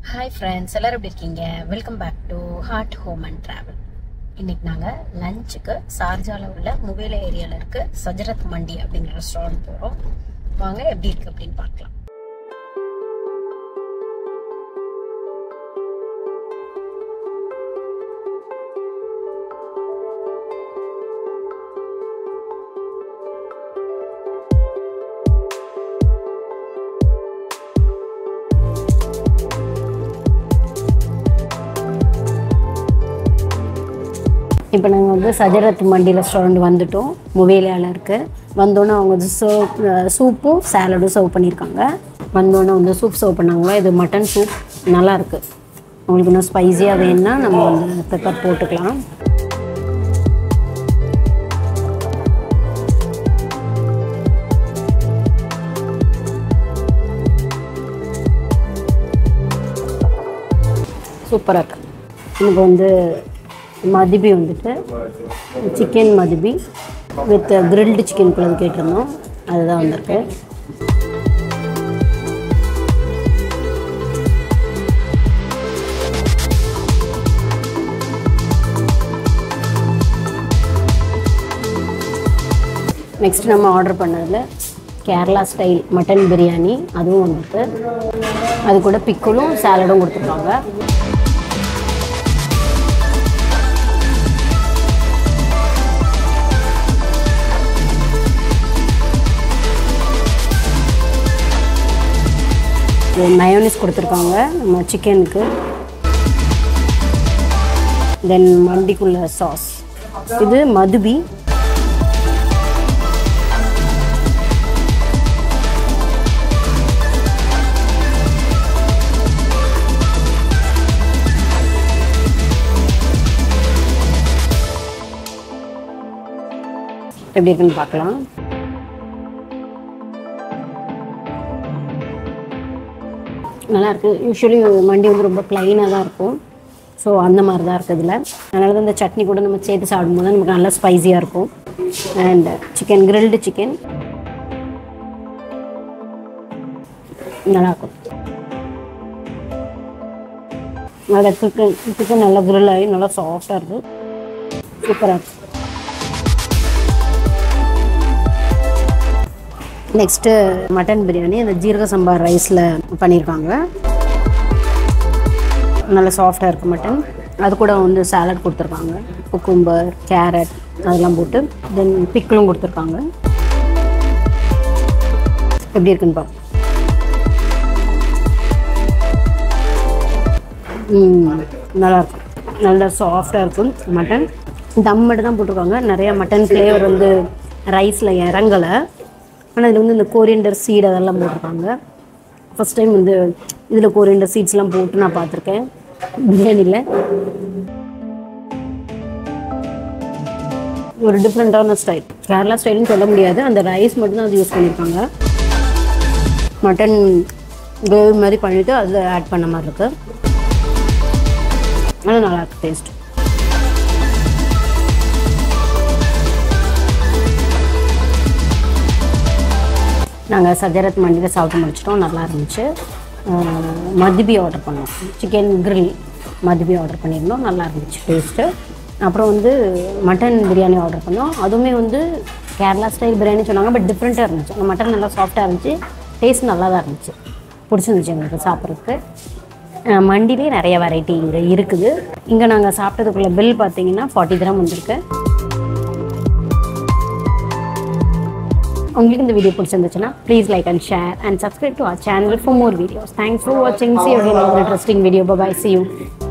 hi friends எல்லாரும் எப்படி இருக்கீங்க welcome back to heart home and travel இன்னைக்கு நாங்கள் லஞ்சுக்கு சார்ஜால உள்ள முவேல ஏரியாவில் இருக்க சஜரத் மண்டி அப்படிங்கிற ரெஸ்டாரண்ட் போகிறோம் வாங்க எப்படி இருக்கு அப்படின்னு பார்க்கலாம் இப்போ நாங்கள் வந்து சஜரத் மண்டி ரெஸ்டாரண்ட் வந்துட்டோம் மொபைலில் இருக்குது வந்தோன்னே அவங்க வந்து சர்வ் சூப்பும் சாலடும் சர்வ் பண்ணியிருக்காங்க வந்தோன்னே வந்து சூப் சர்வ் பண்ணாங்க இது மட்டன் சூப் நல்லா இருக்கு உங்களுக்கு இன்னும் ஸ்பைஸியாக வேணும்னா நம்ம வந்து பெப்பர் போட்டுக்கலாம் சூப்பராக இருக்கு எனக்கு வந்து மதிபி வந்துட்டு சிக்கன் மதிபி வித் கிரில்டு சிக்கன் குழம்பு கேட்டிருந்தோம் அதுதான் வந்திருக்கு நெக்ஸ்ட் நம்ம ஆர்டர் பண்ணதில் கேரளா ஸ்டைல் மட்டன் பிரியாணி அதுவும் வந்துட்டு அது கூட பிக்கலும் சாலடும் கொடுத்துருக்காங்க மயோனிஸ் கொடுத்துருக்காங்க நம்ம சிக்கனுக்கு தென் மண்டிக்குள்ள சாஸ் இது மதுபி எப்படி இருக்குன்னு பார்க்கலாம் நல்லா இருக்கு யூஸ்வலி மண்டி வந்து ரொம்ப ப்ளைனாக தான் இருக்கும் ஸோ அந்த மாதிரி தான் இருக்குது இதில் அதனால தான் இந்த சட்னி கூட நம்ம சேர்த்து சாப்பிடும்போது நமக்கு நல்லா ஸ்பைஸியாக இருக்கும் அண்ட் சிக்கன் கிரில்டு சிக்கன் நல்லாயிருக்கும் நல்லா சிக்கன் சிக்கன் நல்லா கிரில் ஆகி நல்லா சாஃப்டாக இருக்குது சூப்பராக இருக்குது நெக்ஸ்ட்டு மட்டன் பிரியாணி அந்த ஜீரக சம்பா ரைஸில் பண்ணியிருக்காங்க நல்ல சாஃப்டாக இருக்குது மட்டன் அது கூட வந்து சாலட் கொடுத்துருக்காங்க குக்கும்பர் கேரட் அதெல்லாம் போட்டு தென் பிக்கிளும் கொடுத்துருக்காங்க எப்படி இருக்குன்னு பார்ப்போம் நல்லாயிருக்கும் நல்லா சாஃப்டாக இருக்கும் மட்டன் தம் மட்டும் தான் போட்டிருக்காங்க நிறையா மட்டன் ஃப்ளேவர் வந்து ரைஸில் இறங்கலை ஆனால் இதில் வந்து இந்த கோரியண்டர் சீட் அதெல்லாம் போட்டிருக்காங்க ஃபஸ்ட் டைம் வந்து இதில் கோரியண்டர் சீட்ஸ்லாம் போட்டு நான் பார்த்துருக்கேன் பிரியாணியில் ஒரு டிஃப்ரெண்ட்டான ஸ்டைல் கேரளா ஸ்டைல்னு சொல்ல முடியாது அந்த ரைஸ் மட்டும்தான் அது யூஸ் பண்ணியிருக்காங்க மட்டன் கிரேவி மாதிரி பண்ணிவிட்டு அதில் ஆட் பண்ண மாதிரி இருக்குது ஆனால் நல்லாயிருக்கு டேஸ்ட் நாங்கள் சஜரத் மண்டியில் சாப்பிட்டு முடிச்சிட்டோம் நல்லா இருந்துச்சு மதுபி ஆர்டர் பண்ணோம் சிக்கன் கிரில் மதுபி ஆர்டர் பண்ணியிருந்தோம் நல்லா இருந்துச்சு டேஸ்ட்டு அப்புறம் வந்து மட்டன் பிரியாணி ஆர்டர் பண்ணோம் அதுவுமே வந்து கேரளா ஸ்டைல் பிரியாணி சொன்னாங்க பட் டிஃப்ரெண்ட்டாக இருந்துச்சு அந்த மட்டன் நல்லா சாஃப்டாக இருந்துச்சு டேஸ்ட் நல்லா தான் இருந்துச்சு பிடிச்சிருந்துச்சு எங்களுக்கு சாப்பிட்றதுக்கு மண்டிலே நிறைய வெரைட்டி இங்கே இருக்குது இங்கே நாங்கள் சாப்பிட்டதுக்குள்ள பில் பார்த்தீங்கன்னா ஃபார்ட்டி கிராம் வந்திருக்கு உங்களுக்கு இந்த வீடியோ பிடிச்சிருந்துச்சுன்னா please like and share and subscribe to our channel for more videos thanks for வாட்சிங் see interesting video bye see you